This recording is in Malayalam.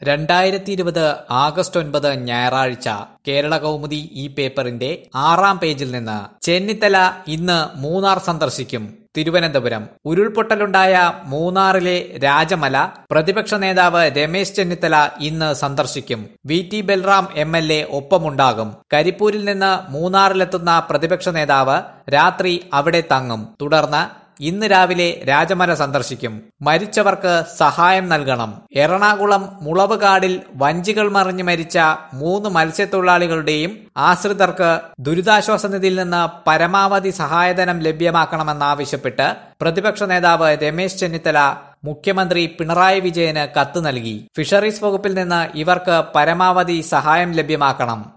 രണ്ടായിരത്തി ഇരുപത് ആഗസ്റ്റ് ഒൻപത് ഞായറാഴ്ച കേരള കൗമുദി ഈ പേപ്പറിന്റെ ആറാം പേജിൽ നിന്ന് ചെന്നിത്തല ഇന്ന് മൂന്നാർ സന്ദർശിക്കും തിരുവനന്തപുരം ഉരുൾപൊട്ടലുണ്ടായ മൂന്നാറിലെ രാജമല പ്രതിപക്ഷ നേതാവ് രമേശ് ചെന്നിത്തല ഇന്ന് സന്ദർശിക്കും V T Balram M L A ഒപ്പമുണ്ടാകും കരിപ്പൂരിൽ നിന്ന് മൂന്നാറിലെത്തുന്ന പ്രതിപക്ഷ നേതാവ് രാത്രി അവിടെ തങ്ങും തുടർന്ന് ഇന്ന് രാവിലെ രാജമല സന്ദർശിക്കും മരിച്ചവർക്ക് സഹായം നൽകണം എറണാകുളം മുളവുകാടിൽ വഞ്ചികൾ മറിഞ്ഞ് മരിച്ച മൂന്ന് മത്സ്യത്തൊഴിലാളികളുടെയും ആശ്രിതർക്ക് ദുരിതാശ്വാസ നിധിയിൽ നിന്ന് പരമാവധി സഹായധനം ലഭ്യമാക്കണമെന്നാവശ്യപ്പെട്ട് പ്രതിപക്ഷ നേതാവ് രമേശ് ചെന്നിത്തല മുഖ്യമന്ത്രി പിണറായി വിജയന് കത്ത് നൽകി ഫിഷറീസ് വകുപ്പിൽ നിന്ന് ഇവർക്ക് പരമാവധി സഹായം ലഭ്യമാക്കണം